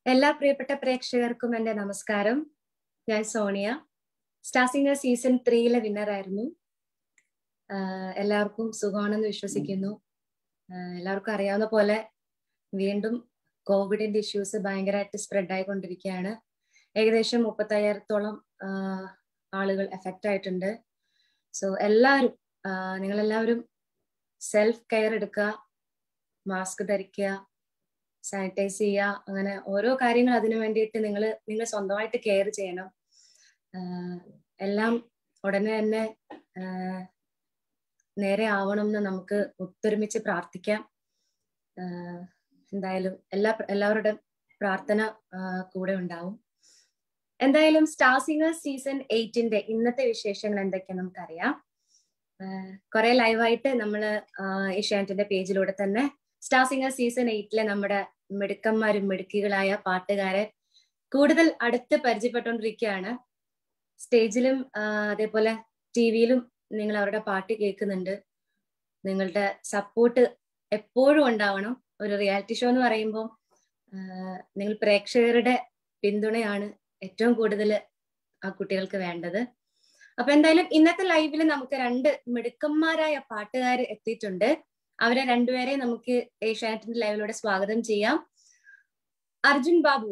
എല്ലാ പ്രിയപ്പെട്ട പ്രേക്ഷകർക്കും എന്റെ നമസ്കാരം ഞാൻ സോണിയ സ്റ്റാർ സിംഗർ സീസൺ ത്രീയിലെ വിന്നർ ആയിരുന്നു ആഹ് എല്ലാവർക്കും സുഖമാണെന്ന് വിശ്വസിക്കുന്നു ആഹ് എല്ലാവർക്കും അറിയാവുന്ന പോലെ വീണ്ടും കോവിഡിന്റെ ഇഷ്യൂസ് ഭയങ്കരമായിട്ട് സ്പ്രെഡ് ആയിക്കൊണ്ടിരിക്കുകയാണ് ഏകദേശം മുപ്പത്തയ്യായിരത്തോളം ആഹ് ആളുകൾ എഫക്റ്റ് ആയിട്ടുണ്ട് സോ എല്ലാവരും നിങ്ങൾ എല്ലാവരും സെൽഫ് കെയർ എടുക്കുക മാസ്ക് ധരിക്കുക സാനിറ്റൈസ് ചെയ്യുക അങ്ങനെ ഓരോ കാര്യങ്ങൾ അതിനു വേണ്ടിയിട്ട് നിങ്ങൾ നിങ്ങൾ സ്വന്തമായിട്ട് കെയർ ചെയ്യണം ആഹ് എല്ലാം ഉടനെ തന്നെ ആഹ് നേരെ ആവണം എന്ന് നമുക്ക് ഒത്തൊരുമിച്ച് പ്രാർത്ഥിക്കാം ആഹ് എന്തായാലും എല്ലാ എല്ലാവരുടെ പ്രാർത്ഥന ആഹ് കൂടെ ഉണ്ടാവും എന്തായാലും സ്റ്റാർ സിംഗർ സീസൺ എയ്റ്റിന്റെ ഇന്നത്തെ വിശേഷങ്ങൾ എന്തൊക്കെയാ നമുക്കറിയാം കുറെ ലൈവായിട്ട് നമ്മൾ ഏഷ്യാനെറ്റിന്റെ പേജിലൂടെ തന്നെ സ്റ്റാർ സിംഗർ സീസൺ എയ്റ്റിലെ നമ്മുടെ മിടുക്കന്മാരും മിടുക്കികളായ പാട്ടുകാരെ കൂടുതൽ അടുത്ത് പരിചയപ്പെട്ടുകൊണ്ടിരിക്കുകയാണ് സ്റ്റേജിലും അതേപോലെ ടി വിയിലും നിങ്ങൾ അവരുടെ പാട്ട് കേൾക്കുന്നുണ്ട് നിങ്ങളുടെ സപ്പോർട്ട് എപ്പോഴും ഉണ്ടാവണം ഒരു റിയാലിറ്റി ഷോ എന്ന് പറയുമ്പോൾ നിങ്ങൾ പ്രേക്ഷകരുടെ പിന്തുണയാണ് ഏറ്റവും കൂടുതൽ ആ കുട്ടികൾക്ക് വേണ്ടത് അപ്പൊ എന്തായാലും ഇന്നത്തെ ലൈവിൽ നമുക്ക് രണ്ട് മിടുക്കന്മാരായ പാട്ടുകാർ എത്തിയിട്ടുണ്ട് അവരെ രണ്ടുപേരെ നമുക്ക് ഏഷ്യാനെറ്റിന്റെ ലൈവിലൂടെ സ്വാഗതം ചെയ്യാം അർജുൻ ബാബു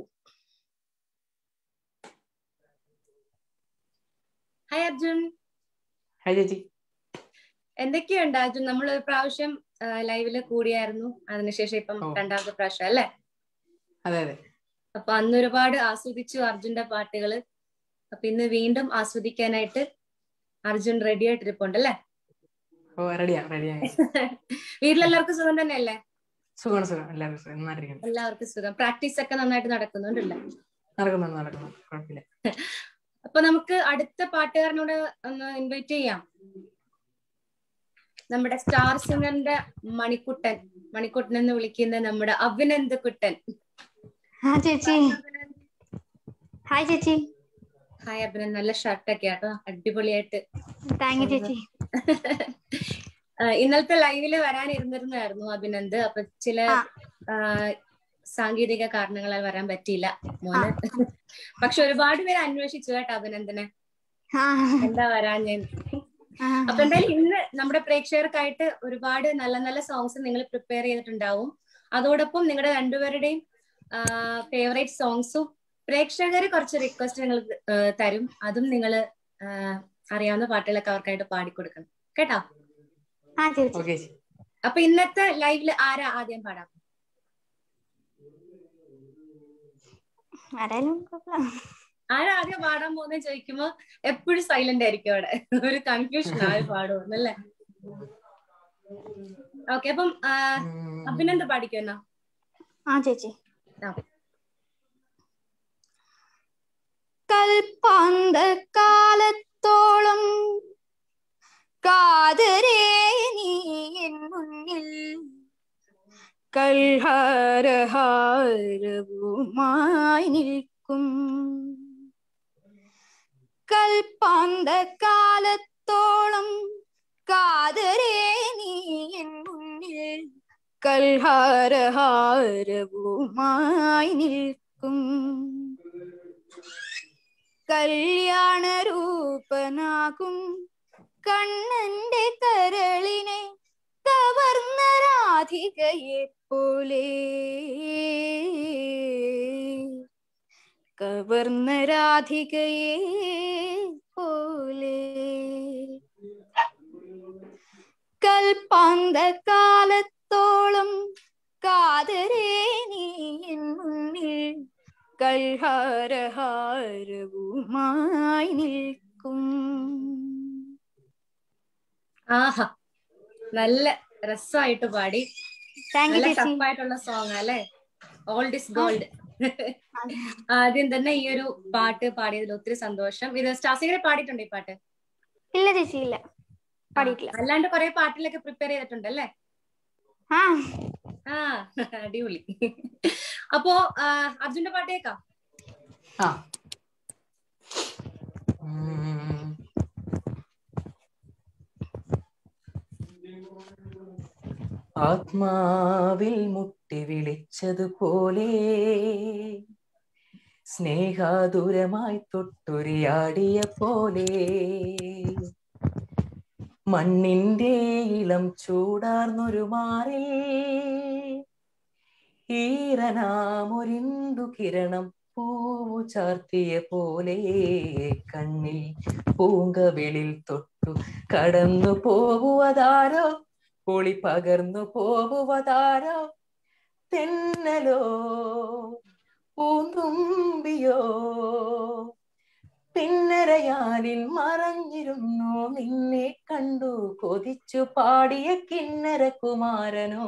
ഹായ് അർജുൻ ഹായ് ചേച്ചി എന്തൊക്കെയുണ്ട് അർജുൻ നമ്മൾ ഒരു പ്രാവശ്യം ലൈവില് കൂടിയായിരുന്നു അതിനുശേഷം ഇപ്പം ഓ. രണ്ടാമത്തെ പ്രാവശ്യം അല്ലേ അതെ അതെ അപ്പൊ അന്ന് ഒരുപാട് ആസ്വദിച്ചു അർജുന്റെ പാട്ടുകള് അപ്പൊ ഇന്ന് വീണ്ടും ആസ്വദിക്കാനായിട്ട് അർജുൻ റെഡി ആയിട്ടിരിപ്പുണ്ട് അല്ലേ ഓ റെഡിയാ റെഡിയാ വീട്ടിലെല്ലാവർക്കും സുഖം തന്നെയല്ലേ സുഖമാണ് സുഖം എല്ലാവർക്കും സുഖം നന്നായിരിക്കുന്നു എല്ലാവർക്കും സുഖം പ്രാക്ടീസ് ഒക്കെ നന്നായിട്ട് നടക്കുന്നുണ്ടല്ലേ നടക്കുന്നു നടക്കുന്നു കുഴപ്പമില്ല അപ്പൊ നമുക്ക് അടുത്ത പാട്ടുകാരനോട് ഒന്ന് ഇൻവൈറ്റ് ചെയ്യാം നമ്മുടെ സ്റ്റാർ സിംഗറിന്റെ മണിക്കുട്ടൻ മണിക്കുട്ടൻ എന്ന് വിളിക്കുന്ന നമ്മുടെ അഭിനന്ദ് കുട്ടൻ ആ ചേച്ചി ഹായ് ചേച്ചി ഹായ് അഭിനന്ദ് നല്ല ഷർട്ടൊക്കെ ആട്ടോ അടിപൊളിയായിട്ട് താങ്ക് യു ചേച്ചി ആ, ഇന്നലത്തെ ലൈവില് വരാനിരുന്നിരുന്നായിരുന്നു അഭിനന്ദ് അപ്പൊ ചില ആ. ആ, സാങ്കേതിക കാരണങ്ങളാൽ വരാൻ പറ്റിയില്ല മോന് പക്ഷെ ഒരുപാട് പേര് അന്വേഷിച്ചു കേട്ടോ അഭിനന്ദനെ ആ എന്താ വരാൻ ഞാൻ ആ. അപ്പൊ എന്തായാലും ഇന്ന് നമ്മുടെ പ്രേക്ഷകർക്കായിട്ട് ഒരുപാട് നല്ല നല്ല സോങ്സ് നിങ്ങൾ പ്രിപ്പയർ ചെയ്തിട്ടുണ്ടാവും അതോടൊപ്പം നിങ്ങളുടെ രണ്ടുപേരുടെയും ഫേവറേറ്റ് സോങ്സും പ്രേക്ഷകർ കുറച്ച് റിക്വസ്റ്റ് നിങ്ങൾ തരും അതും നിങ്ങൾ അറിയാവുന്ന പാട്ടുകളൊക്കെ അവർക്കായിട്ട് പാടിക്കൊടുക്കണം കേട്ടോ ആ ചേച്ചി ഓക്കെ ചേച്ചി അപ്പൊ ഇന്നത്തെ ലൈവില് ആരാ ആദ്യം പാടാം ആരായാലും കുഴപ്പമില്ല ആരാ ആദ്യം പാടാൻ പോകുന്നത് ചോദിക്കുമ്പോ എപ്പോഴും സൈലന്റ് ആയിരിക്കും അവിടെ ഒരു കൺഫ്യൂഷൻ ആര് പാടുമെന്നല്ലേ ഓക്കെ അപ്പം ആ, അഭിനന്ദ് പാടിക്കോ എന്നാ ആ ചേച്ചി ആ. കൽപ്പാന്ത കാലത്തോളം കാതരേ നീ എൻ മുന്നിൽ കൽഹാരഹാരവുമായി നിൽക്കും കൽപ്പാന്ത കാലത്തോളം കാതരേ നീ എൻ മുന്നിൽ കൽഹാരഹാരവുമായി നിൽക്കും കല്യാണരൂപനാകും കണ്ണന്റെ കരളിനെ കവർന്ന രാധികയെ പോലെ കവർന്ന രാധികയെ പോലെ കൽപ്പാന്ത കാലത്തോളം കാതരേ നീ എൻ മുന്നിൽ കൽഹാരഹാരവുമായി നിൽക്കും ആഹാ നല്ല രസമായിട്ട് പാടി താങ്ക് യു നല്ല ചേച്ചി ടഫായിട്ടുള്ള സോങ് അല്ലേ ഓൾഡ് ഇസ് ഗോൾഡ് ആദ്യം തന്നെ ഈ ഒരു പാട്ട് പാടിയതിൽ ഒത്തിരി സന്തോഷം ഇത് സ്റ്റാസിങ്ങനെ പാടിയിട്ടുണ്ട് ഈ പാട്ട് ഇല്ല ചേച്ചി ഇല്ല പാടിയിട്ടില്ല അല്ലാണ്ട് കുറെ പാട്ടിലൊക്കെ പ്രിപ്പയർ ചെയ്തിട്ടുണ്ട് അല്ലേ ആ ആ അടിപൊളി അപ്പോ ആ, അർജുന്റെ പാട്ട് കേൾക്കാം ആ ഉം. ആത്മാവിൽ മുട്ടി വിളിച്ചതുപോലെ സ്നേഹാതുരമായി തൊട്ടുരിയാടിയ പോലെ മണ്ണിന്റെ ഇളം ചൂടാർന്നൊരു മാറിൽ ഈറനാമൊരിന്തു കിരണം പൂവു ചാർത്തിയ പോലെ കണ്ണിൽ പൂങ്കവിളിൽ തൊട്ടു കടന്നു പോവുവതാരോ പൊളി പകർന്നു പോവുവതാരോ തെന്നലോ പൂന്തുമ്പിയോ പിന്നരയാലിൽ മറഞ്ഞിരുന്നു നിന്നെ കണ്ടു കൊതിച്ചു പാടിയ കിന്നര കുമാരനോ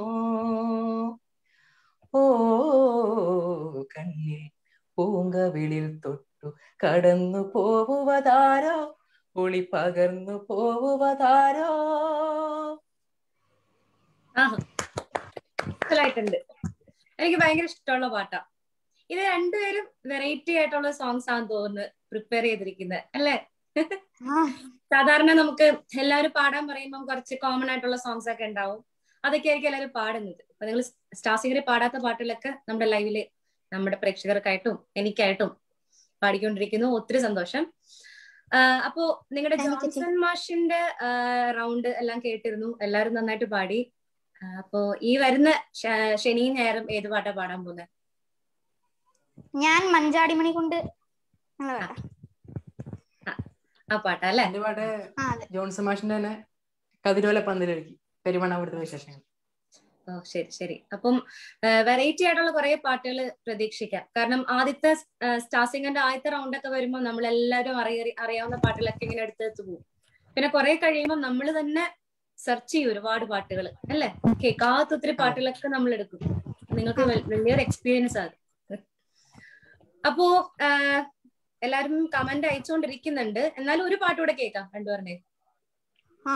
ഓ കണ്ണിൽ പൂങ്കവിളിൽ തൊട്ടു കടന്നു പോവുവതാരോ ഒളി പകർന്നു പോവുവതാരോ ആഹാ മനസ്സിലായിട്ടുണ്ട് എനിക്ക് ഭയങ്കര ഇഷ്ടമുള്ള പാട്ടാ ഇത് രണ്ടുപേരും വെറൈറ്റി ആയിട്ടുള്ള സോങ്സ് ആണെന്ന് തോന്നുന്നു പ്രിപ്പയർ ചെയ്തിരിക്കുന്നത് അല്ലേ ആ സാധാരണ നമുക്ക് എല്ലാവരും പാടാൻ പറയുമ്പോൾ കുറച്ച് കോമൺ ആയിട്ടുള്ള സോങ്സ് ഒക്കെ ഉണ്ടാവും അതൊക്കെ ആയിരിക്കും എല്ലാവരും പാടുന്നത് അപ്പൊ നിങ്ങൾ സ്റ്റാസിംഗിൽ പാടാത്ത പാട്ടുകളൊക്കെ നമ്മുടെ ലൈവില് നമ്മുടെ പ്രേക്ഷകർക്കായിട്ടും എനിക്കായിട്ടും പാടിക്കൊണ്ടിരിക്കുന്നു ഒത്തിരി സന്തോഷം ആ, അപ്പോ നിങ്ങളുടെ Thank you, ചേച്ചി. ജോൺസൺ മാഷിന്റെ റൗണ്ട് എല്ലാം കേട്ടിരുന്നു എല്ലാവരും നന്നായിട്ട് പാടി ആ, അപ്പോ ഈ വരുന്ന ശ- ശനിയും ഞായറും ഏത് പാട്ടാ പാടാൻ പോകുന്നത് ഞാൻ മഞ്ചാടിമണി കൊണ്ട് നല്ല പാട്ടാ. ആ പാട്ടാ അല്ലെ എന്റെ പാട്ട് ആ അതെ ജോൺസൺ മാഷിന്റെ തന്നെ കതിരോല പന്തിലൊരുക്കി പെരുമണ്ണാപുരത്തെ വിശേഷങ്ങൾ ഓ ശരി ശരി അപ്പം വെറൈറ്റി ആയിട്ടുള്ള കുറെ പാട്ടുകൾ പ്രതീക്ഷിക്കാം കാരണം ആദ്യത്തെ സ്റ്റാർ സിംഗറിന്റെ ആദ്യത്തെ റൗണ്ട് ഒക്കെ വരുമ്പോൾ നമ്മൾ എല്ലാവരും അറിയ അറിയാവുന്ന പാട്ടുകളൊക്കെ ഇങ്ങനെ എടുത്തെടുത്ത് പോകും പിന്നെ കുറെ കഴിയുമ്പോൾ നമ്മൾ തന്നെ സെർച്ച് ചെയ്യും ഒരുപാട് പാട്ടുകൾ അല്ലേ കേൾക്കാത്ത ഒത്തിരി പാട്ടുകളൊക്കെ നമ്മൾ എടുക്കും നിങ്ങൾക്ക് വൽ- വലിയൊരു എക്സ്പീരിയൻസ് ആണ് അപ്പോ ആ, എല്ലാരും കമന്റ് അയച്ചുകൊണ്ടിരിക്കുന്നുണ്ട് എന്നാലും ഒരു പാട്ടുകൂടെ കേൾക്കാം രണ്ടുപേരുടെ ആ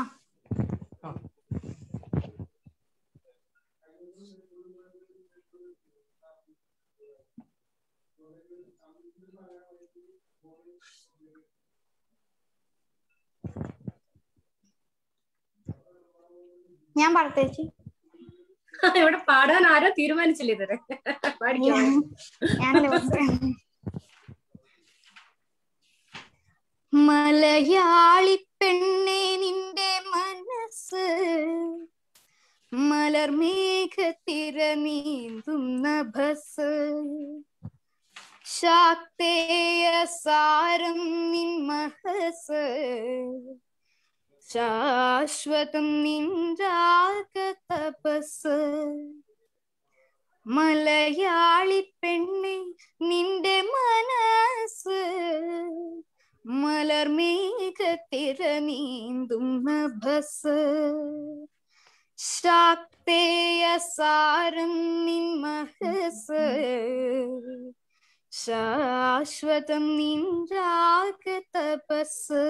ഞാൻ പാടത്തെ ചേച്ചി ഇവിടെ പാടാൻ ആരോ തീരുമാനിച്ചില്ല ഇതുവരെ പാടിക്കോ ഞാനല്ലേ പറഞ്ഞത്. മലയാളി പെണ്ണെ നിന്റെ മനസ്സ് മലർമേഘത്തിര നീന്തുന്ന ബസ് ശാക്തേയ സാരം നിൻ മഹസ് ശാശ്വതം നിൻരാഗ തപസ് മലയാളി പെണ്ണെ നിന്റെ മനസ്സ് മലർമേഘത്തിര നീന്തുന്ന ബസ് ശാക്തേയ സാരം നിൻ മഹസ് ശാശ്വതം നിൻ രാഗ തപസ്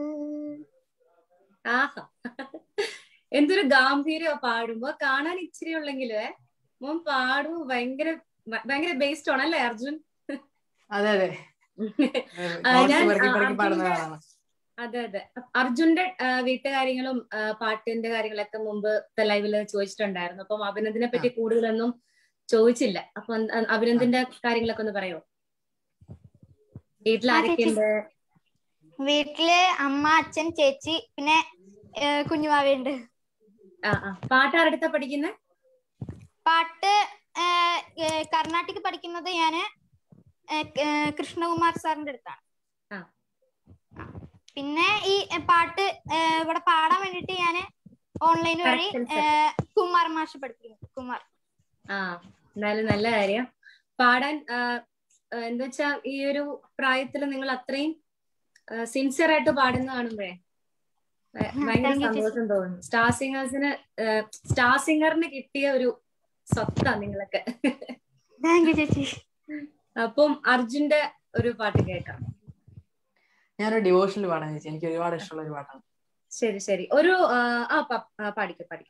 ആഹാ എന്തൊരു ഗാംഭീര്യം പാടുമ്പോ കാണാൻ ഇച്ചിരി ഉള്ളെങ്കിലേ മോൻ പാടൂ ഭയങ്കര ഭ- ഭയങ്കര ബേസ്ഡ് ആണ് അല്ലേ അർജുൻ അതെ അതെ ആ, നോട്ട്സ് ഞാൻ, പെറുക്കി ആ, പെറുക്കി പാടുന്ന അർജുന്റെ- ആളാണ് അതെ അതെ അർജുന്റെ ആ, വീട്ടുകാര്യങ്ങളും ആ, പാട്ടിന്റെ കാര്യങ്ങളൊക്കെ മുമ്പ് ലൈവില് ചോദിച്ചിട്ടുണ്ടായിരുന്നു അപ്പം അഭിനന്ദിനെ പറ്റി കൂടുതലൊന്നും ചോദിച്ചില്ല അപ്പൊ അ- അഭിനന്ദിന്റെ കാര്യങ്ങളൊക്കെ ഒന്ന് പറയോ വീട്ടിൽ ആ, ചേച്ചി. ആരൊക്കെയുണ്ട് വീട്ടില് അമ്മ അച്ഛൻ ചേച്ചി പിന്നെ ഏഹ്, കുഞ്ഞുമാവയുണ്ട് ആ ആ പാട്ട് ആരെടുത്താ പഠിക്കുന്നത് പാട്ട് ഏഹ്, ഏഹ്, കർണാട്ടിക് പഠിക്കുന്നത് ഞാന് ഏഹ്, ഏഹ്, കൃഷ്ണകുമാർ സാറിന്റെ അടുത്താണ് ആ. ആ. പിന്നെ ഈ ഏഹ്, പാട്ട് ഏഹ്, ഇവിടെ പാടാൻ വേണ്ടിട്ട് ഞാന് ഓൺലൈൻ വഴി Corrections. ഏഹ്, കുമാർ മാഷ് പഠിപ്പിക്കുന്നു കുമാർ ആ എന്തായാലും നല്ല കാര്യം പാടാൻ ആ, ആ, എന്താ വെച്ചാ ഈ ഒരു പ്രായത്തിൽ നിങ്ങൾ അത്രയും സിൻസിയർ ആയിട്ട് പാടുന്ന കാണുമ്പോഴേ ഭ- ഭയങ്കര Thank you, ചേച്ചി. സന്തോഷം തോന്നുന്നു സ്റ്റാർ സിംഗേഴ്സിന് സ്റ്റാർ സിംഗറിന് കിട്ടിയ ഒരു സ്വത്താ നിങ്ങളൊക്കെ താങ്ക് യു ചേച്ചി അപ്പം അർജുന്റെ ഒരു പാട്ട് കേൾക്കാം ഞാനൊരു ഡിവോഷനിൽ പാടാൻ ചേച്ചി എനിക്ക് ഒരുപാട് ഇഷ്ടമുള്ള ഒരു പാട്ടാണ് ശരി ശരി ഒരു ആ, ആ പ- ആ, പാടിക്കോ പാടിക്കോ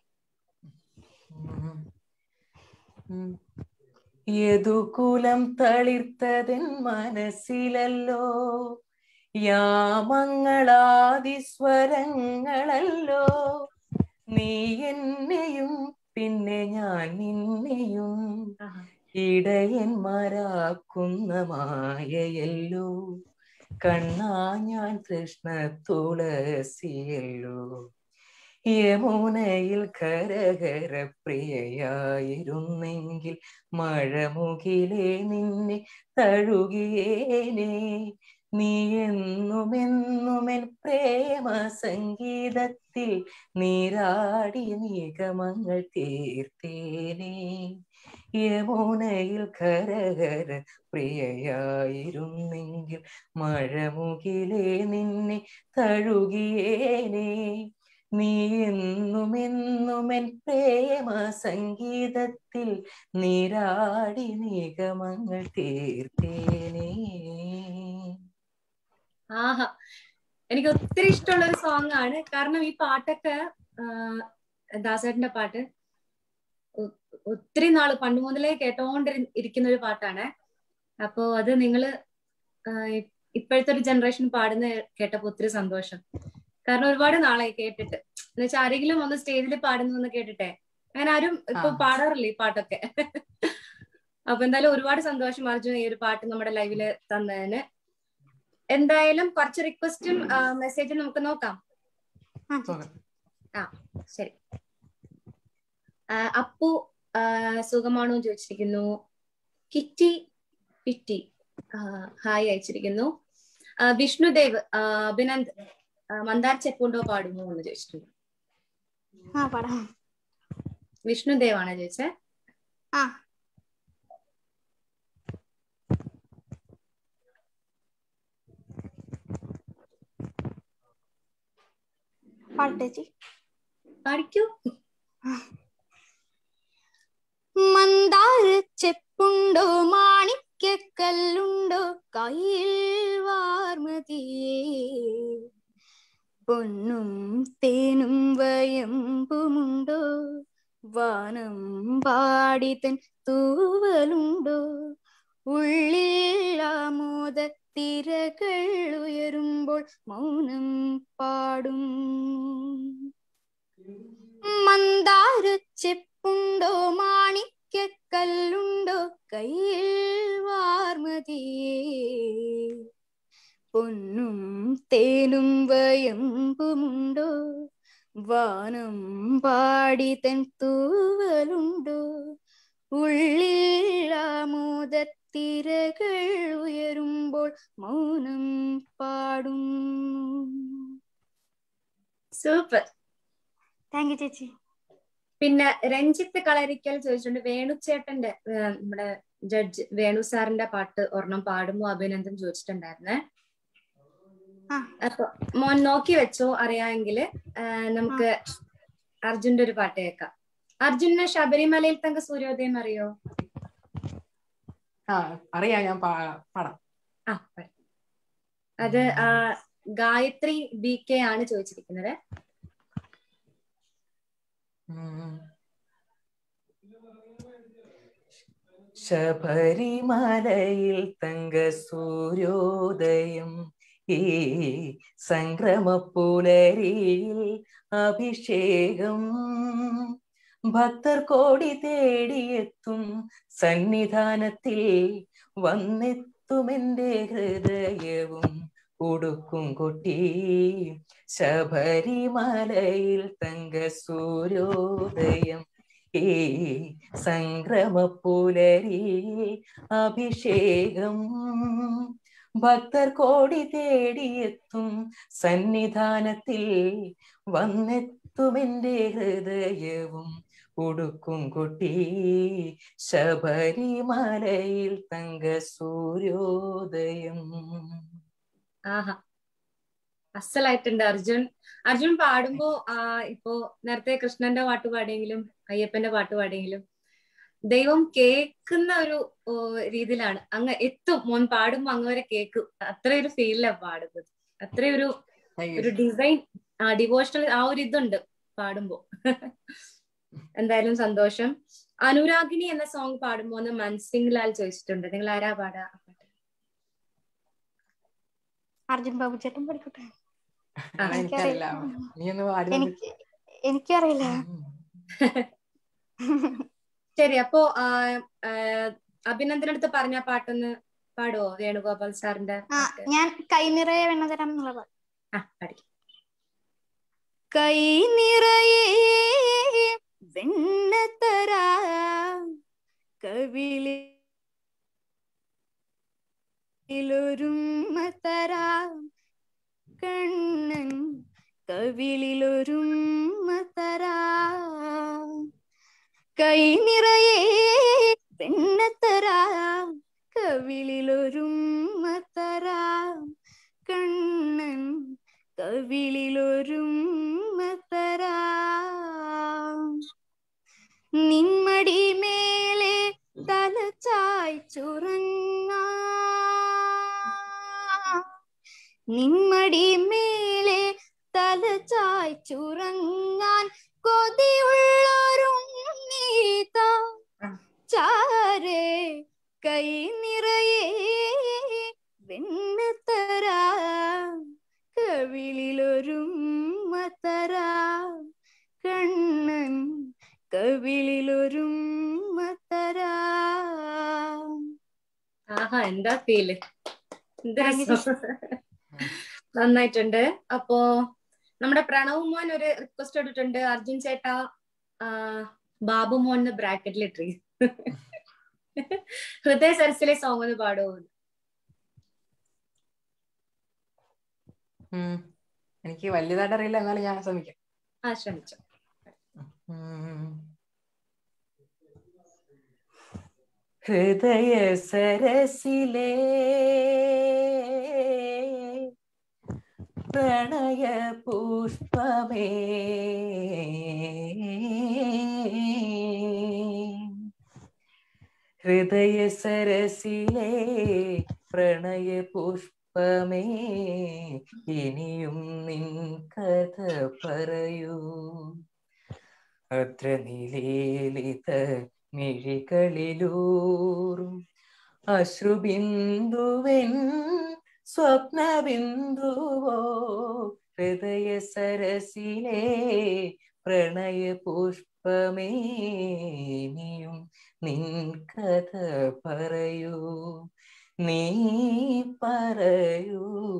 ഉം. യദുകുലം തളിർത്തതെൻ മനസ്സിലല്ലോ യാമങ്ങളാദിസ്വരങ്ങളല്ലോ നീ എന്നെയും പിന്നെ ഞാൻ നിന്നെയും ആഹാ. ഇടയന്മാരാക്കുന്ന മായയല്ലോ കണ്ണാ ഞാൻ കൃഷ്ണ തുളസിയല്ലോ യമുനയിൽ കരകര പ്രിയയായിരുന്നെങ്കിൽ മഴമുകിലേ നിന്നെ തഴുകിയേനെ നീ എന്നുമെന്നുമെൻ പ്രേമ സംഗീതത്തിൽ നീരാടി നിഗമങ്ങൾ തീർത്തേനേ യമുനയിൽ കരകര പ്രിയയായിരുന്നെങ്കിൽ മഴമുകിലേ നിന്നെ തഴുകിയേനേ നീ എന്നുമെന്നുമെൻ പ്രേമ സംഗീതത്തിൽ നീരാടി നിഗമങ്ങൾ തീർത്തേനേ ആഹാ എനിക്ക് ഒത്തിരി ഇഷ്ടമുള്ള ഒരു സോങ് ആണ് കാരണം ഈ പാട്ടൊക്കെ ദാസേട്ടന്റെ പാട്ട് ഒ- ഒത്തിരി നാള് പണ്ട് മുതലേ കേട്ടോണ്ട് ഇരിക്കുന്ന ഒരു പാട്ടാണ് അപ്പോ അത് നിങ്ങള് ആ, ഇ- ഇപ്പോഴത്തെ ഒരു ജനറേഷൻ പാടുന്ന കേട്ടപ്പോ ഒത്തിരി സന്തോഷം കാരണം ഒരുപാട് നാളായി കേട്ടിട്ട് എന്നുവെച്ചാൽ ആരെങ്കിലും ഒന്ന് സ്റ്റേജിൽ പാടുന്നു കേട്ടിട്ടെ അങ്ങനെ ആരും ഇപ്പൊ ആ. പാടാറില്ല ഈ പാട്ടൊക്കെ അപ്പൊ എന്തായാലും ഒരുപാട് സന്തോഷം അർജുൻ ഈ ഒരു പാട്ട് നമ്മുടെ ലൈവില് തന്നതിന് എന്തായാലും കുറച്ച് റിക്വസ്റ്റും മെസ്സേജും നമുക്ക് നോക്കാം ആ ചേച്ചി ശരി ആ, അപ്പു ആ, സുഖമാണോ എന്ന് ചോദിച്ചിരിക്കുന്നു കിറ്റി പിറ്റി ആ, ഹായ് അയച്ചിരിക്കുന്നു ആ, വിഷ്ണുദേവ് ആ, അഭിനന്ദ് ആ, മന്ദാർ ചെപ്പുണ്ടോ പാടുമോ എന്ന് ചോദിച്ചിട്ടുണ്ട് ആ പാടാം വിഷ്ണുദേവ് ആണ് ചോദിച്ചത് ആ പാടട്ടെ ചേച്ചി പാടിക്കൂ മന്ദാര ചെപ്പുണ്ടോ മാണിക്കല്ലുണ്ടോ കയ്യിൽ വാർമതിയേ പൊന്നും തേനും വയമ്പുമുണ്ടോ വാനം പാടിതൻ തൂവലുണ്ടോ ഉള്ളിൽ ആമോദ തിരകൾ ഉയരുമ്പോൾ മൗനം പാടും മന്ദാര ചെപ്പുണ്ടോ മാണിക്കല്ലുണ്ടോ കയ്യിൽ വാർമതിയേ പൊന്നും തേനും വയമ്പുമുണ്ടോ വാനം പാടിതൻ തൂവലുണ്ടോ ഉള്ളിൽ ആമോദത്തിരകൾ ഉയരുമ്പോൾ മൗനം പാടും സൂപ്പർ താങ്ക് യു ചേച്ചി പിന്നെ രഞ്ജിത്ത് കളരിക്കൽ ചോദിച്ചിട്ടുണ്ട് വേണുചേട്ടന്റെ ഏ, നമ്മുടെ ജഡ്ജ് വേണു സാറിന്റെ പാട്ട് ഒരെണ്ണം പാടുമോ അഭിനന്ദൻ ചോദിച്ചിട്ടുണ്ടായിരുന്നേ ആ. അപ്പൊ മോൻ നോക്കി വെച്ചോ അറിയാമെങ്കിൽ നമുക്ക് അർജുന്റെ ഒരു പാട്ട് കേൾക്കാം അർജുനെ ശബരിമലയിൽ തങ്ക സൂര്യോദയം അറിയോ ആ അറിയാം ഞാൻ പാ- പാടാം ആ പറ. അത് ആ, ഗായത്രി ബി കെ ആണ് ചോദിച്ചിരിക്കുന്നത് ഉം. ശബരിമലയിൽ തങ്ക സൂര്യോദയം ഈ സംക്രമപ്പുലരിയിൽ അഭിഷേകം ഭക്തർ കോടി തേടിയെത്തും സന്നിധാനത്തിൽ വന്നെത്തുമെന്റെ ഹൃദയവും ഉടുക്കും കൊട്ടി ശബരിമലയിൽ തങ്ക സൂര്യോദയം ഈ സംക്രമപ്പുലരി അഭിഷേകം ഭക്തർ കോടി തേടിയെത്തും സന്നിധാനത്തിൽ വന്നെത്തുമെന്റെ ഹൃദയവും ഉടുക്കും കുട്ടി ശബരിമലയിൽ തങ്ക സൂര്യോദയം ആഹാ അസലായിട്ടുണ്ട് അർജുൻ അർജുൻ പാടുമ്പോ ആ ഇപ്പോ നേരത്തെ കൃഷ്ണന്റെ പാട്ട് പാടിയെങ്കിലും അയ്യപ്പന്റെ പാട്ട് പാടിയെങ്കിലും ദൈവം കേൾക്കുന്ന ഒരു ഓ, രീതിയിലാണ് അങ്ങ് എത്തും മോൻ പാടുമ്പോ അങ്ങ് വരെ കേൾക്കും അത്രയൊരു ഫീലിലാണ് പാടുന്നത് അത്രയൊരു ഒരു ഡിസൈൻ ആ ഡിവോഷണൽ ആ ഒരു ഇതുണ്ട് പാടുമ്പോ എന്തായാലും സന്തോഷം അനുരാഗിനി എന്ന സോങ് പാടുമ്പോ എന്ന് മൻസിംഗ് ലാൽ ചോദിച്ചിട്ടുണ്ട് നിങ്ങൾ ആരാ പാടാ ആ പാട്ട്? അർജുൻ ബാബു ചേട്ടൻ പഠിക്കട്ടെ ആ, എനിക്കറിയില്ല നീ ഒന്ന് പാടി നോക്ക്. എനിക്ക് എനിക്കറിയില്ല ഉം. ശരി അപ്പോ ആ, ആ, അഭിനന്ദനടുത്ത് പറഞ്ഞ പാട്ടൊന്ന് പാടുവോ വേണുഗോപാൽ സാറിന്റെ ആ പാട്ട്? ഞാൻ കൈനിറയെ വെണ്ണതരം എന്നുള്ള പാട്ട് ആ പഠിക്കും കൈ നിറയെ വെണ്ണത്തരാ കവിളി ൊരുമ്മത്തരാ കണ്ണൻ കവിളിലൊരുമ്മത്തരാ കൈ നിറയെ വെണ്ണത്തരാ കവിളിലൊരുമ്മത്തരാ കണ്ണൻ കവിളിലൊരുമ്മത്തരാ നിന്മടി മേലെ തല ചായ്ച്ചുറങ്ങ നിന്മടി മേലെ തല ചായ്ച്ചുറങ്ങാൻ കൊതിയുള്ളൊരുങ്ങീത ചാരേ കൈ നിറയെ വെണ്ണത്തരാ കവിളിലൊരുമ്മത്തരാ കണ്ണൻ കവിളിലൊരുമ്മത്തരാ ആഹാ എന്താ ഫീല് എന്ത് Thank you, രസം. നന്നായിട്ടുണ്ട് അപ്പോ നമ്മുടെ പ്രണവ് മോൻ ഒരു റിക്വസ്റ്റ് ഇട്ടിട്ടുണ്ട് അർജുൻ ചേട്ടാ ആ, ബാബു മോൻ ബ്രാക്കറ്റിൽ ഇട്ടി ഹൃദയ സരസിലെ സോങ് ഒന്ന് പാടുമോ ഉം. എനിക്ക് വലിയതായിട്ട് അറിയില്ല എന്നാലും ഞാൻ ശ്രമിക്കാം ആ ശ്രമിച്ചു ഉം. ഹൃദയ സരസിലെ പ്രണയ പുഷ്പമേ ഹൃദയ സരസിലെ പ്രണയ പുഷ്പമേ ഇനിയും നിൻ കഥ പറയൂ അത്ര നിലേലിത മിഴികളിലൂറും അശ്രുബിന്ദുവൻ സ്വപ്നബിന്ദുവോ ഹൃദയ സരസിലെ പ്രണയ പുഷ്പമേ നീയും നിൻ കഥ പറയൂ നീ പറയൂ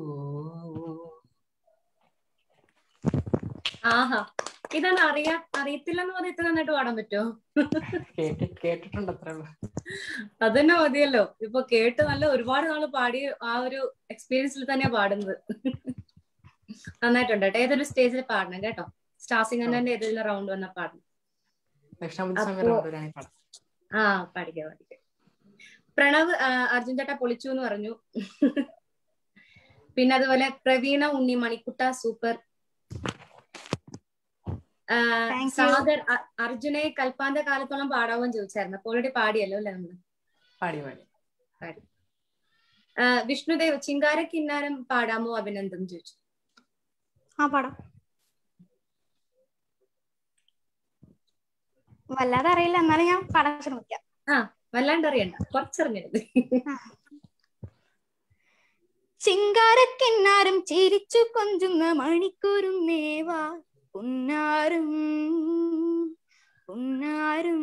ആഹാ ഇതാണ് അറിയാ അറിയത്തില്ലെന്ന് പറഞ്ഞാൽ ഇത്ര നന്നായിട്ട് പാടാൻ പറ്റുമോ കേട്ടി കേട്ടിട്ടുണ്ട് അത്രേ ഉള്ളൂ അതന്നെ മതിയല്ലോ ഇപ്പൊ കേട്ട് നല്ല ഒരുപാട് നാള് പാടി ആ ഒരു എക്സ്പീരിയൻസിൽ തന്നെയാ പാടുന്നത് നന്നായിട്ടുണ്ട് കേട്ടോ ഏതൊരു സ്റ്റേജിൽ പാടണം കേട്ടോ സ്റ്റാർ സിംഗറിന്റെ ഏതെങ്കിലും റൗണ്ട് വന്ന പാടണം ദക്ഷിണാമൂർത്തി അപ്പോ- സമയം വരാണെങ്കിൽ പാടാം ആ പഠിക്കാം പഠിക്കാം പ്രണവ് ആ, അർജുൻ ചേട്ടാ പൊളിച്ചു എന്ന് പറഞ്ഞു പിന്നെ അതുപോലെ പ്രവീണ ഉണ്ണി മണിക്കുട്ട സൂപ്പർ ആ, Thank you. സാഗർ അ- അർജുനെ കൽപ്പാന്റെ കാലത്തോളം പാടാവോ ചോദിച്ചായിരുന്നു അപ്പൊ ഓൾറെഡി പാടിയല്ലോ അല്ലേ നമ്മള് പാടി പാടി ആ, വിഷ്ണുദേവ് ചിങ്കാര കിന്നാരം പാടാമോ അഭിനന്ദൻ ചോദിച്ചു ആ പാടാം വല്ലാതെ അറിയില്ല എന്നാലും ഞാൻ പാടാൻ ശ്രമിക്കാം വല്ലാണ്ട് അറിയണ്ട കുറച്ചറിഞ്ഞത് ചിങ്കാരക്കിന്നാരം ചിരിച്ചു കൊഞ്ചുന്ന മണിക്കൂറും നേവാ പുന്നാരും പുന്നാരും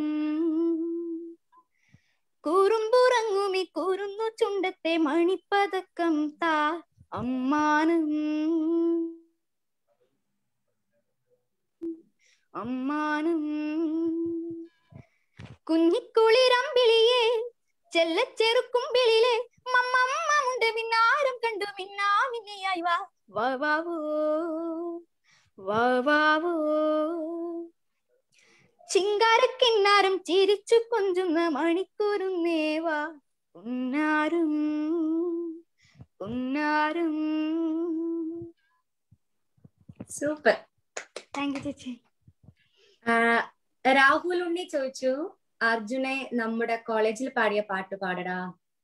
കൂറുമ്പുറങ്ങുമി കൂറുന്നു ചുണ്ടത്തെ മണിപ്പതക്കം താ അമ്മാനും അമ്മാനും കുഞ്ഞിക്കുളിരമ്പിളിയെ ചെല്ലച്ചെറുക്കുമ്പിളിലെ മമ്മമ്മമുണ്ട് മിന്നാരം കണ്ടു മിന്നാമിന്നിയായി വാ വാ വാവോ വാ വാവോ ചിങ്കാരക്കിന്നാരം ചിരിച്ചു കൊഞ്ചുന്ന മണിക്കൂറും നേവാ ഉന്നാരും ഉന്നാരും സൂപ്പർ താങ്ക് യു ചേച്ചി രാഹുൽ ഉണ്ണി ചോദിച്ചു അർജുനെ നമ്മുടെ കോളേജിൽ പാടിയ പാട്ട് പാടടാ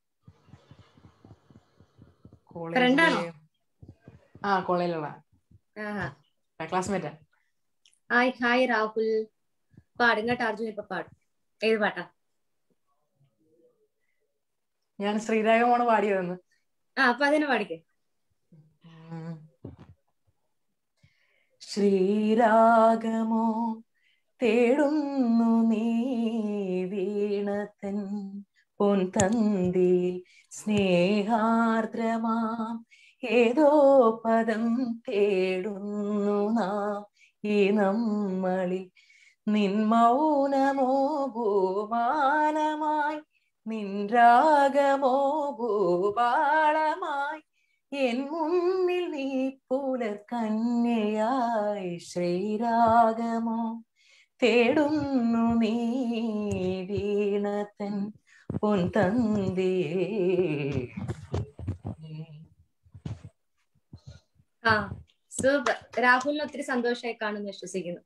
Friend ആണോ? കോളേജിലെ ആ കോളേജിലുള്ള ആഹാ ക്ലാസ്മേറ്റാ ഹായ് ഹായ് രാഹുൽ പാടും കേട്ടോ അർജുൻ ഇപ്പൊ പാടും ഏത് പാട്ടാ ഞാൻ ശ്രീരാഗമാണ് പാടിയതെന്ന് ആ അപ്പൊ അതിനെ പാടിക്കേ ഉം. ശ്രീരാഗമോ തേടുന്നു നീ വീണതൻ പൊൻതന്തിയിൽ സ്നേഹാർദ്രമാം ഏതോ പദം തേടുന്നു നാം ഈ നമ്മളിൽ നിൻ മൗനമോ ഭൂപാലമായി നിൻ രാഗമോ ഭൂപാളമായി എൻ മുന്നിൽ നീ പുലർ കന്യയായി ശ്രീരാഗമോ തേടുന്നു നീ വീണത്തൻ പൊൻതന്തിയേ ആ സൂപ്പർ രാഹുലിന് ഒത്തിരി സന്തോഷമായി കാണുന്നു വിശ്വസിക്കുന്നു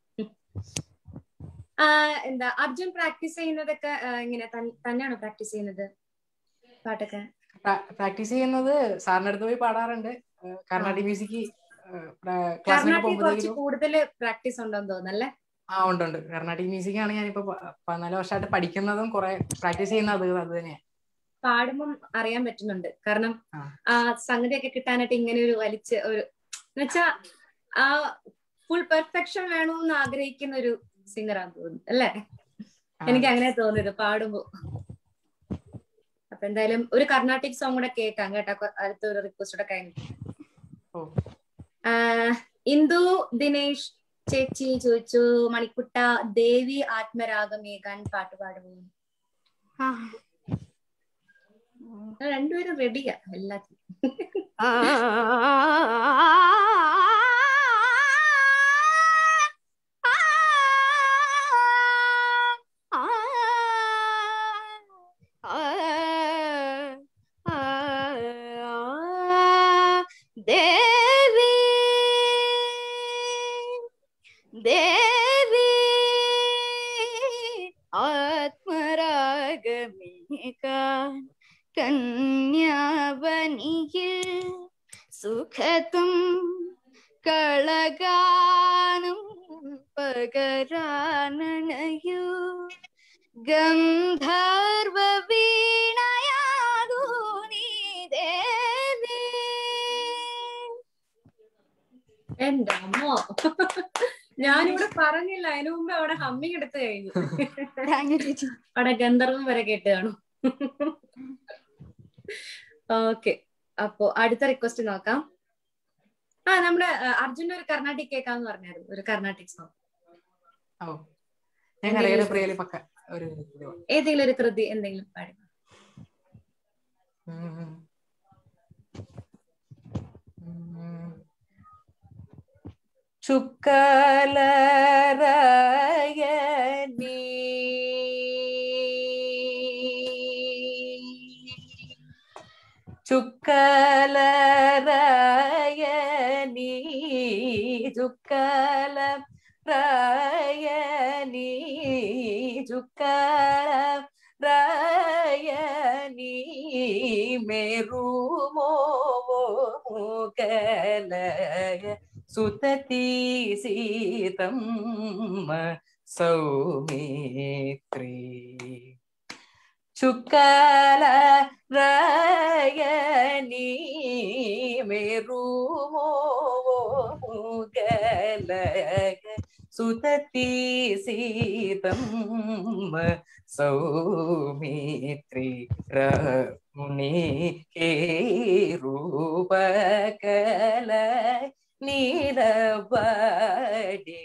ആ എന്താ അർജുൻ പ്രാക്ടീസ് ചെയ്യുന്നതൊക്കെ ആ, ഇങ്ങനെ തൻ- തന്നെയാണോ പ്രാക്ടീസ് ചെയ്യുന്നത് പാട്ടൊക്കെ പ്രാക്ടീസ് ചെയ്യുന്നത് സാറിന്റെ അടുത്ത് പോയി പാടാറുണ്ട് ഏഹ് കർണാടിക് മ്യൂസിക് ക്ലാസ്സിനൊക്കെ കർണാടക കുറച്ച് പോകുമ്പോഴത്തേക്കും കൂടുതൽ പ്രാക്ടീസ് ഉണ്ടോന്ന് തോന്നുന്നല്ലേ ആ ഉണ്ട് ഉണ്ട് കർണാടിക് മ്യൂസിക് ആണ് ഞാനിപ്പോ പ- പതിനാല് വർഷമായിട്ട് പഠിക്കുന്നതും കുറെ പ്രാക്ടീസ് ചെയ്യുന്ന അത് അത് തന്നെയാ പാടുമ്പം അറിയാൻ പറ്റുന്നുണ്ട് കാരണം ആ. ആ സംഗതിയൊക്കെ കിട്ടാനായിട്ട് ഇങ്ങനെ ഒരു വലിച്ച് ഒരു എന്നുവെച്ചാ ആ ഫുൾ പെർഫെക്ഷൻ വേണമെന്ന് ആഗ്രഹിക്കുന്ന ഒരു സിംഗറാന്ന് തോന്നുന്നു അല്ലേ ആ. എനിക്ക് അങ്ങനെ തോന്നിയത് പാടുമ്പോ അപ്പൊ എന്തായാലും ഒരു കർണാട്ടിക് സോങ് കൂടെ കേൾക്കാം കേട്ടോ കൊ- അടുത്ത ഒരു റിക്വസ്റ്റ് കൂടെ കഴിഞ്ഞു ഓ. ആഹ് ഇന്ദു ദിനേഷ് ചേച്ചി ചോദിച്ചു മണിക്കുട്ട ദേവി ആത്മരാഗമേകാൻ പാട്ട് പാടുമോ ആ. രണ്ടുപേരും റെഡിയാ എല്ലാത്തിനും ആ. ദേവി ദേവി ആത്മരാഗമേകാൻ കന്യാവനിയിൽ സുഖത്തും കളകാനും പകരാനണയൂ ഗന്ധർവ വീണയാകൂ നീ ദേവി എന്റെ അമ്മോ ഞാനിവിടെ പറഞ്ഞില്ല അതിനു മുമ്പ് അവിടെ ഹമ്മിങ് എടുത്തു കഴിഞ്ഞു താങ്ക് യു ചേച്ചി അവിടെ ഗന്ധർവം വരെ കേട്ട് കാണും ഓക്കെ അപ്പോ അടുത്ത റിക്വസ്റ്റ് നോക്കാം ആ നമ്മുടെ ആ, അർജുന്റെ ഒരു കർണാട്ടിക് കേൾക്കാന്ന് പറഞ്ഞായിരുന്നു ഒരു കർണാട്ടിക് സോങ് ഓ ഞാൻ കരകര പ്രിയല് പക്ക ഒരു ഇത് പാടാം. ഏതെങ്കിലും ഒരു കൃതി എന്തെങ്കിലും പാടി ഉം. ഉം. ചുക്കലരയനീ ചുക്കലരയനീ ചുക്കല റയനീ ചുക്കല റയനീ മേരുമോ മുകലയ സുതതി സീതം സൗമിത്രി ചുക്കല റയനീ മേരുമോ മുകലയ സുതതി സീതം സൗമിത്രി രമുനി ഹേ രൂപകല നീലപടി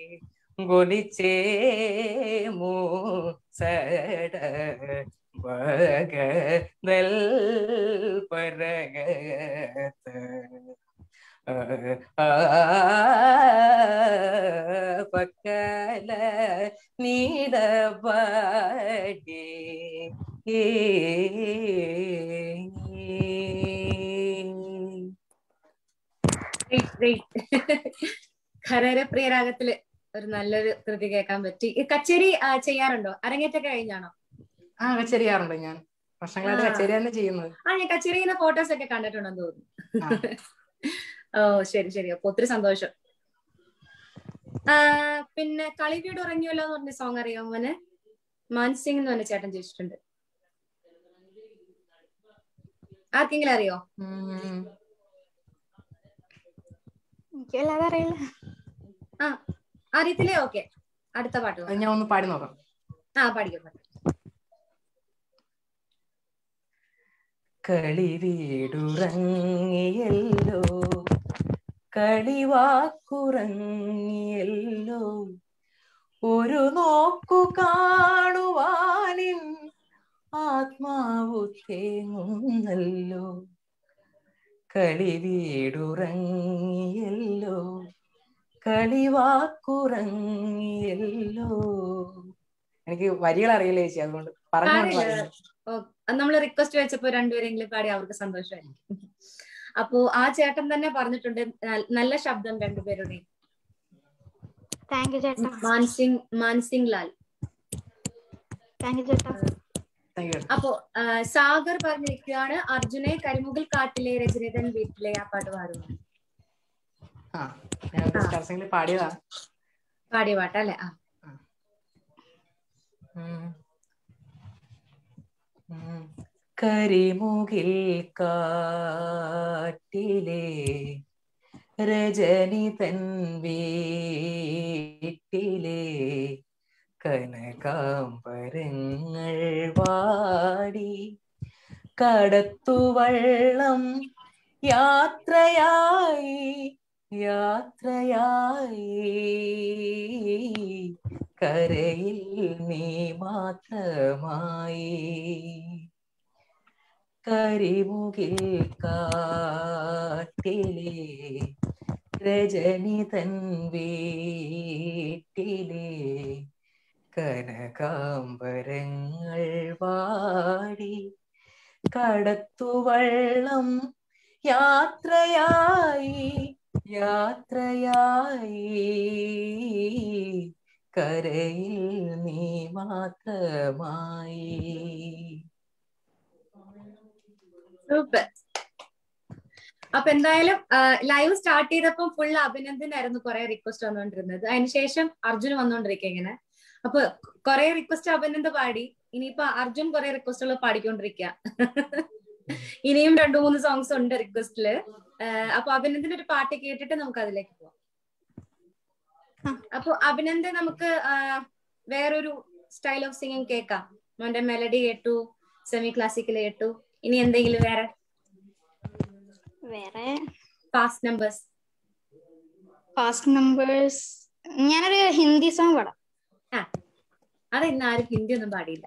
ഗൊലിച്ചേമോ സട വകദൽ പരഗത പക്കല നീലപടി ഖരര പ്രിയ രാഗത്തില് ഒരു നല്ലൊരു കൃതി കേൾക്കാൻ പറ്റി ഈ കച്ചേരി ആ, ചെയ്യാറുണ്ടോ അരങ്ങേറ്റൊക്കെ കഴിഞ്ഞാണോ ആ ചെയ്യാറുണ്ട് ഞാൻ വർഷങ്ങളായിട്ട് ആ. കച്ചേരി തന്നെ ചെയ്യുന്നത് ആ ഞാൻ കച്ചേരി ചെയ്യുന്ന ഫോട്ടോസ് ഒക്കെ കണ്ടിട്ടുണ്ടെന്ന് തോന്നുന്നു ആ. ഓ ശരി ശരി അപ്പൊ ഒത്തിരി സന്തോഷം ആ, പിന്നെ കളിവീട് ഉറങ്ങിയല്ലോ എന്ന് പറഞ്ഞ സോങ് അറിയാമോ മോനെ മാൻസിംഗ് എന്ന് പറഞ്ഞ ചേട്ടൻ ചോദിച്ചിട്ടുണ്ട് ആർക്കെങ്കിലും അറിയോ ഉം. എനിക്കല്ലാതെ അറിയില്ല ആ അറിയത്തില്ലേ ഓക്കെ അടുത്ത പാട്ട് അത് പാടാം. ഞാൻ ഒന്ന് പാടി നോക്കാം ആ പാടിക്കോ പാടിക്കോ കളി വീടുറങ്ങിയല്ലോ കളിവാക്കുറങ്ങിയല്ലോ ഒരു നോക്കു കാണുവാനിൻ ആത്മാവു തേങ്ങുന്നല്ലോ കളി വീടുറങ്ങിയല്ലോ കളിവാക്കുറങ്ങിയല്ലോ എനിക്ക് വരികൾ അറിയില്ല ചേച്ചി അതുകൊണ്ട് പറഞ്ഞു സാരമില്ല. നമ്മൾ റിക്വസ്റ്റ് വെച്ചപ്പോ രണ്ടുപേരെങ്കിലും പാടി അവർക്ക് സന്തോഷമായിരിക്കും അപ്പോ ആ ചേട്ടൻ തന്നെ പറഞ്ഞിട്ടുണ്ട് ന- നല്ല ശബ്ദം രണ്ടുപേരുടെയും താങ്ക് യു ചേട്ടാ മാൻസിംഗ് മാൻസിംഗ് ലാൽ താങ്ക് യു ചേട്ടാ താങ്ക് യു അപ്പോ ആ, സാഗർ പറഞ്ഞിരിക്കുകയാണ് അർജുനെ കരിമുകിൽ കാട്ടിലെ രചനിതൻ വീട്ടിലെ ആ പാട്ട് പാടുക ആ ഞാൻ സ്റ്റാർ സിംഗിൽ പാടിയതാ പാടിയ പാട്ട് അല്ലെ ആ ഉം. ഉം. കരിമുകിൽ കാട്ടിലെ രജനി തൻ വീട്ടിലെ കനകാംബരങ്ങൾ വാടി കടത്തുവള്ളം യാത്രയായി യാത്രയായി കരയിൽ നീ മാത്രമായി കരിമുകിൽ കാട്ടിലെ രജനി തൻ വീട്ടിലെ കനകാംബരങ്ങൾ വാടി കടത്തുവള്ളം യാത്രയായി യാത്രയായി കരയിൽ നീ മാത്രമായി സൂപ്പർ അപ്പൊ എന്തായാലും ലൈവ് സ്റ്റാർട്ട് ചെയ്തപ്പോൾ ഫുൾ അഭിനന്ദനായിരുന്നു കുറെ റിക്വസ്റ്റ് വന്നുകൊണ്ടിരുന്നത് അതിനുശേഷം അർജുൻ വന്നുകൊണ്ടിരിക്കുക ഇങ്ങനെ അപ്പൊ കുറെ റിക്വസ്റ്റ് അഭിനന്ദ പാടി ഇനിയിപ്പോ അർജുൻ കുറെ റിക്വസ്റ്റുകൾ പാടിക്കൊണ്ടിരിക്കുക ഇനിയും രണ്ടു മൂന്ന് സോങ്സ് ഉണ്ട് റിക്വസ്റ്റില് അപ്പൊ അഭിനന്ദന്റെ ഒരു പാട്ട് കേട്ടിട്ട് നമുക്ക് അതിലേക്ക് പോവാം അപ്പൊ അഭിനന്ദൻ നമുക്ക് ആ, വേറൊരു സ്റ്റൈൽ ഓഫ് സിംഗിങ് കേൾക്കാം മോന്റെ മെലഡി കേട്ടു സെമി ക്ലാസിക്കൽ കേട്ടു ഇനി എന്തെങ്കിലും വേറെ വേറെ ഫാസ്റ്റ് നമ്പേഴ്സ് ഫാസ്റ്റ് നമ്പേഴ്സ് ഞാനൊരു ഹിന്ദി സോങ് പാടാം അത് ഇന്ന് ആരും ഹിന്ദി ഒന്നും പാടിയില്ല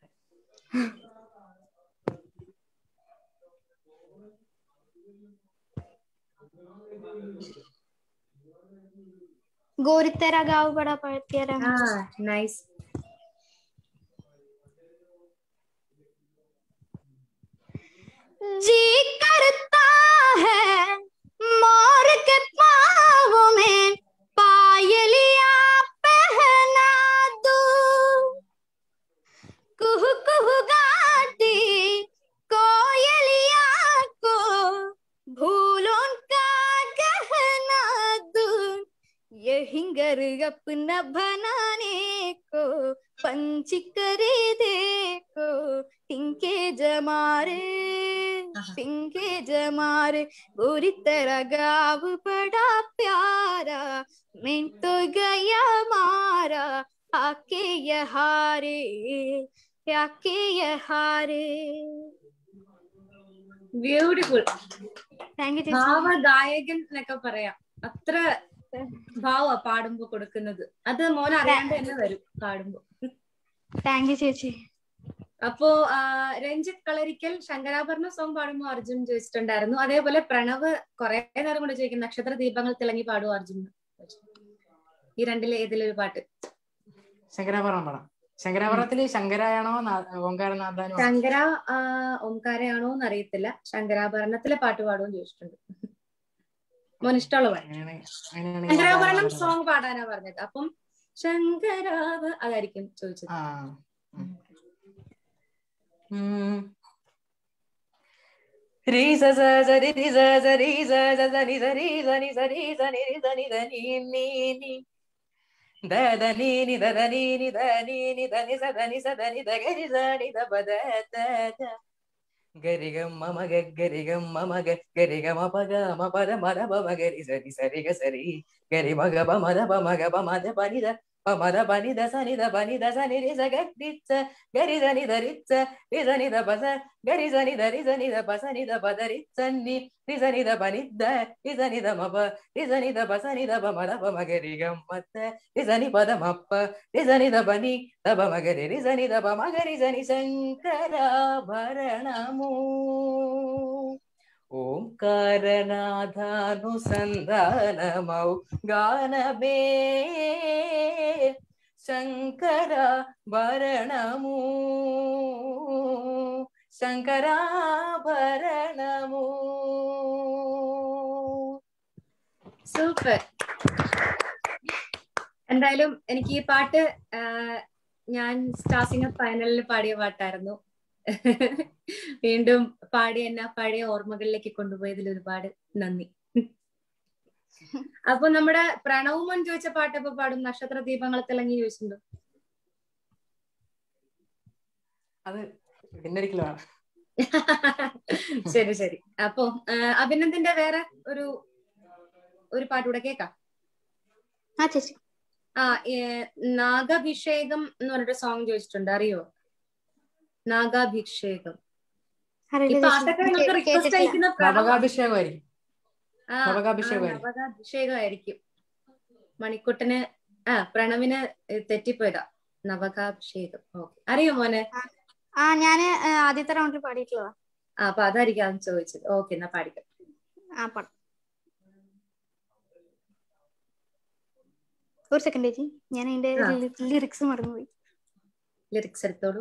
गोरी तेरा गाँव बड़ा पर तेरा ആ നൈസ് जी करता है मोर के पाँव में पायलिया पहना दूं कुहू कुहू गाती कोयलिया को भूलों का गहना दूं यही घर अपना बनाने को पंच करे देखो टिंके जमारे आहा। टिंके जमारे गोरी तेरा गाँव बड़ा प्यारा मैं तो गया मारा आके यहाँ रे आके यहाँ रे ബ്യൂട്ടിഫുൾ താങ്ക് യു ഭാവ ഗായകൻ എന്നൊക്കെ പറയാം അത്ര ഭാവ പാടുമ്പോ കൊടുക്കുന്നത് അത് മോൻ അറിയാണ്ട് തന്നെ വരും പാടുമ്പോ താങ്ക് യു ചേച്ചി അപ്പോ ആ, രഞ്ജിത്ത് കളരിക്കൽ ശങ്കരാഭരണ സോങ് പാടുമ്പോ അർജുൻ ചോദിച്ചിട്ടുണ്ടായിരുന്നു അതേപോലെ പ്രണവ് കുറെ നേരം കൊണ്ട് ചോദിക്കും നക്ഷത്ര ദീപങ്ങൾ തിളങ്ങി പാടും അർജുൻ എന്ന്. ഈ രണ്ടിലെ ഏതിലൊരു പാട്ട് ശങ്കരാഭരണം പടം ശങ്കരാഭരണത്തില് ശങ്കരായണോ നാ- ഓങ്കാരനാഥാനോ ശങ്കര ആ, ഓംകാരയാണോ എന്ന് അറിയത്തില്ല ശങ്കരാഭരണത്തിലെ പാട്ട് പാടുമെന്ന് ചോദിച്ചിട്ടുണ്ട് മോൻ ഇഷ്ടമുള്ള പാട്ട് അങ്ങനെയാണെങ്കിൽ- അങ്ങനെയാണെങ്കിൽ ശങ്കരാഭരണം ഓങ്കാരനാഥാനം. സോങ് പാടാനാ പറഞ്ഞത് അപ്പം ശങ്കരാഭ അതായിരിക്കും ചോദിച്ചത് ആ ഉം. ഉം. രി സ സ സ രി രി സ സ രി സ സ സ നി സ രി സ നി സ രി സ നി രി സ നി ധ നി നി നി ധ ധ നി നി ധ ധ നി നി ധ നി നി ധ നി സ ധ നി സ ധ നി ധ ഗ രി സ നി ധ പ ധ ധ ധ ഗരിഗം മമ ഗ ഗരിഗം മമ ഗ ഗരിഗ മ പ ഗ മ പ ധ മ ധ പ മ ഗ രി സ രി സ രി ഗ സ രി ഗരി മ ഗ പ മ ധ പ മ ഗ പ മ ധ പ നി ധ പമദ പനിത സനിത പനിത സനി രി സ ഗരിച്ച ഗരി സനി ധരിച്ച രി സനിത പസ ഗരി സനി ധരി സനിത പസനിത പദരിച്ചന്നി രി സനിത പനിദ്ദ രി സനിത മപ രി സനിത പസനിത പമദ പമഗരി ഗമ്മത്ത രി സനി പദമപ്പ രി സനിത പനി തപ മഗരി രി സനിത പമഗരി സനി ശങ്കരാഭരണമൂ ഓംകാരനാഥാനുസന്ധാനമൗ ഗാനമേ ശങ്കര ഭരണമൂ ശങ്കരാഭരണമൂ സൂപ്പർ എന്തായാലും എനിക്ക് ഈ പാട്ട് ആ, ഞാൻ സ്റ്റാർ സിംഗർ ഫൈനലിൽ പാടിയ പാട്ടായിരുന്നു വീണ്ടും പാടി എന്നെ പഴയ ഓർമ്മകളിലേക്ക് കൊണ്ടുപോയതിൽ ഒരുപാട് നന്ദി അപ്പൊ നമ്മുടെ പ്രണവുമോൻ ചോദിച്ച പാട്ട് ഇപ്പൊ പാടും നക്ഷത്ര ദീപങ്ങൾ തിളങ്ങി ചോദിച്ചിട്ടുണ്ടോ അത് പിന്നൊരിക്കലും ആണ് ശരി ശരി അപ്പൊ ആ, അഭിനന്ദിന്റെ വേറെ ഒരു ഒരു പാട്ടുകൂടെ കേക്കാം ആ ചേച്ചി ആ ഏ, നാഗാഭിഷേകം എന്ന് പറഞ്ഞിട്ട് സോങ് ചോദിച്ചിട്ടുണ്ട് അറിയോ നാഗാഭിഷേകം ഈ അറിയില്ല പാട്ടൊക്കെ ചേച്ചി. നിങ്ങൾക്ക് കേ- റിക്വസ്റ്റ് കേട്ടിട്ടില്ല. അയക്കുന്ന പ്രണവ് നവകാഭിഷേകമായിരിക്കും ആ, നവകാഭിഷേകമായിരിക്കും. ആ, നവകാഭിഷേകമായിരിക്കും മണിക്കുട്ടന് ആ പ്രണവിന് തെറ്റിപ്പോയതാ നവകാഭിഷേകം ഓക്കെ അറിയോ മോനെ ആ ഞാന് ആ, ആദ്യത്തെ റൗണ്ടിൽ പാടിയിട്ടുള്ളതാ ആ അപ്പൊ അതായിരിക്കും അവൻ ചോദിച്ചത് ഓക്കെ എന്നാ പാടിക്കാം ആ പാടാം ഒരു സെക്കൻഡ് ചേച്ചി ഞാൻ അതിന്റെ ആ. ലിറിക്സ് മറന്നുപോയി ലിറിക്സ് എടുത്തോളൂ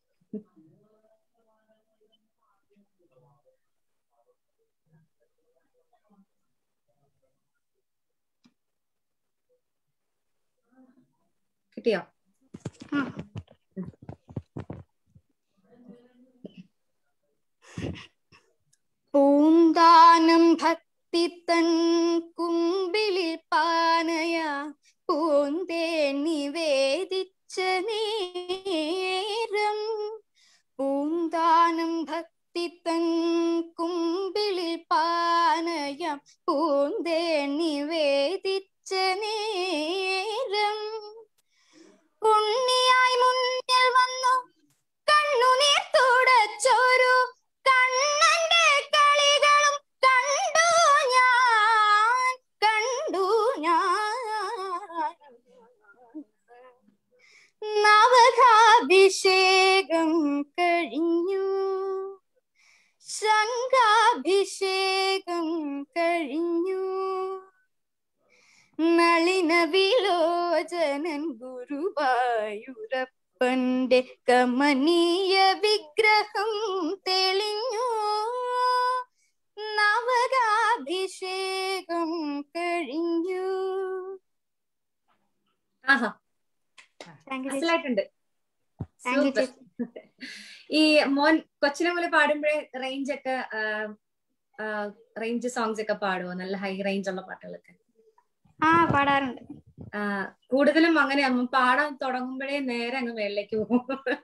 കിട്ടിയോ ആ. പൂന്താനം ഭക്തി തൻ കുമ്പിളിൽ പാനയ പൂന്തേ നിവേദിച്ച നേരം പൂന്താനം ഭക്തി തൻ കുമ്പിളിൽ പാനയ പൂന്തേ നിവേദിച്ച നേരം ഉണ്ണിയായി മുന്നിൽ വന്നു കണ്ണുനീർ തുടച്ചൊരു കണ്ണന്റെ കളികളും കണ്ടു ഞാൻ കണ്ടു ഞാൻ നവകാഭിഷേകം കഴിഞ്ഞു ശംഖാഭിഷേകം കഴിഞ്ഞു നളിന വിലോചനൻ ഗുരുവായൂരപ്പന്റെ കമനീയ വിഗ്രഹം തെളിഞ്ഞു നവകാഭിഷേകം കഴിഞ്ഞു ആഹാ താങ്ക് യു മനസ്സിലായിട്ടുണ്ട് താങ്ക് യു Super. ഈ മോൻ കൊച്ചിനെ പോലെ പാടുമ്പോഴേ റേഞ്ച് ഒക്കെ റേഞ്ച് സോങ്സ് ഒക്കെ പാടുമോ നല്ല ഹൈ റേഞ്ച് ഉള്ള പാട്ടുകളൊക്കെ ആ പാടാറുണ്ട് ആ, കൂടുതലും അങ്ങനെ പാടാൻ തുടങ്ങുമ്പോഴേ നേരെ അങ്ങ് മേളിലേക്ക് പോകും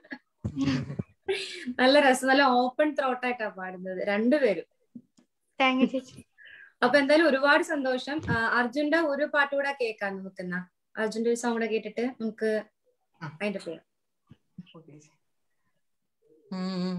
നല്ല രസം നല്ല ഓപ്പൺ ത്രോട്ടായിട്ടാ പാടുന്നത് രണ്ടുപേരും താങ്ക് യു ചേച്ചി അപ്പൊ എന്തായാലും ഒരുപാട് സന്തോഷം ആ, അർജുന്റെ ഒരു പാട്ട് കൂടെ കേൾക്കാം നമുക്കെന്നാ അർജുന്റെ ഒരു സോങ് കൂടെ കേട്ടിട്ട് നമുക്ക് അതിന്റെ പേര് Okay. ഉം.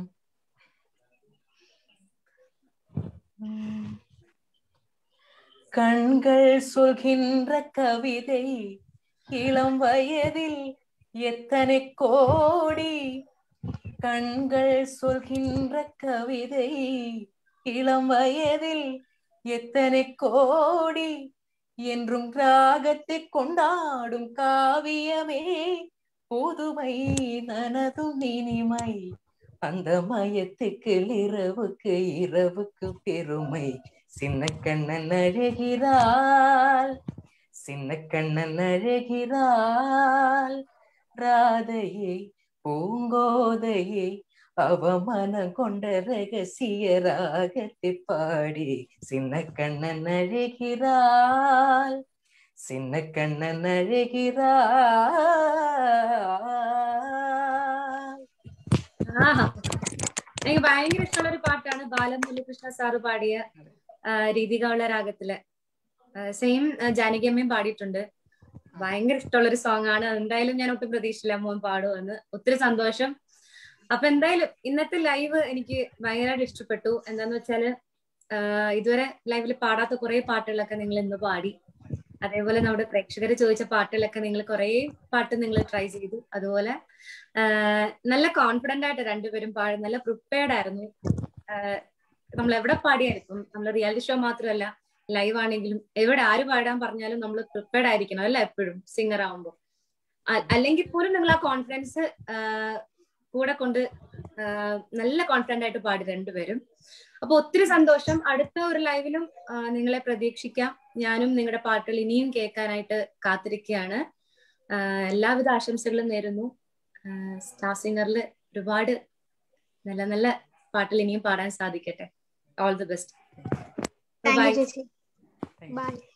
கண்கள் சொல்கின்ற கவிதை இளம் வயதில் எத்தனை கோடி கண்கள் சொல்கின்ற கவிதை இளம் வயதில் எத்தனை கோடி என்றும் ராகத்தை கொண்டாடும் காவியமே புதுமை நனதும் இனிமை அந்த மயத்துக்கு இரவுக்கு இரவுக்கு பெருமை சின்ன கண்ணன் அழகிறாள் சின்ன கண்ணன் அழகிறாள் ராதையை பூங்கோதையை அவமனம் கொண்ட ரகசிய ராகத்தை பாடி சின்ன கண்ணன் அழகிறாள் சின்ன கண்ணன் அழகிறாள் ആഹാ എനിക്ക് ഭയങ്കര ഇഷ്ടമുള്ള ഒരു പാട്ടാണ് ബാലം മുരളീകൃഷ്ണ സാറ് പാടിയ ആ, രീതികളുടെ രാഗത്തില് സെയിം ജാനകിയമ്മയും പാടിയിട്ടുണ്ട് ഭയങ്കര ഇഷ്ടമുള്ള ഒരു സോങ് ആണ് എന്തായാലും ഞാൻ ഒട്ടും പ്രതീക്ഷിച്ചില്ല മോൻ പാടുമെന്ന് ഒത്തിരി സന്തോഷം അപ്പൊ എന്തായാലും ഇന്നത്തെ ലൈവ് എനിക്ക് ഭയങ്കരമായിട്ട് ഇഷ്ടപ്പെട്ടു എന്താന്ന് വെച്ചാല് ആഹ് ഇതുവരെ ലൈവിൽ പാടാത്ത കുറെ പാട്ടുകളൊക്കെ നിങ്ങൾ ഇന്ന് പാടി അതേപോലെ നമ്മുടെ പ്രേക്ഷകർ ചോദിച്ച പാട്ടുകളൊക്കെ നിങ്ങൾ കുറെ പാട്ട് നിങ്ങൾ ട്രൈ ചെയ്തു അതുപോലെ ആഹ് നല്ല കോൺഫിഡന്റ് ആയിട്ട് രണ്ടുപേരും പാടി നല്ല പ്രിപ്പയർഡ് ആയിരുന്നു ആഹ് നമ്മൾ എവിടെ പാടിയാലും ഇപ്പം നമ്മൾ റിയാലിറ്റി ഷോ മാത്രമല്ല ലൈവ് ആണെങ്കിലും എവിടെ ആര് പാടാൻ പറഞ്ഞാലും നമ്മൾ പ്രിപ്പയർഡ് ആയിരിക്കണം അല്ല എപ്പോഴും സിംഗർ ആവുമ്പോൾ അല്ലെങ്കിൽ പോലും നിങ്ങൾ ആ കോൺഫിഡൻസ് കൂടെ കൊണ്ട് ആഹ് നല്ല കോൺഫിഡന്റ് ആയിട്ട് പാടി രണ്ടുപേരും അപ്പൊ ഒത്തിരി സന്തോഷം അടുത്ത ഒരു ലൈവിലും ആഹ് നിങ്ങളെ പ്രതീക്ഷിക്കാം ഞാനും നിങ്ങളുടെ പാട്ടുകൾ ഇനിയും കേൾക്കാനായിട്ട് കാത്തിരിക്കുകയാണ് ആഹ് എല്ലാവിധ ആശംസകളും നേരുന്നു ആഹ് സ്റ്റാർ സിംഗറിൽ ഒരുപാട് നല്ല നല്ല പാട്ടുകൾ ഇനിയും പാടാൻ സാധിക്കട്ടെ all the best thank bye you ചേച്ചി Thank you. ബൈ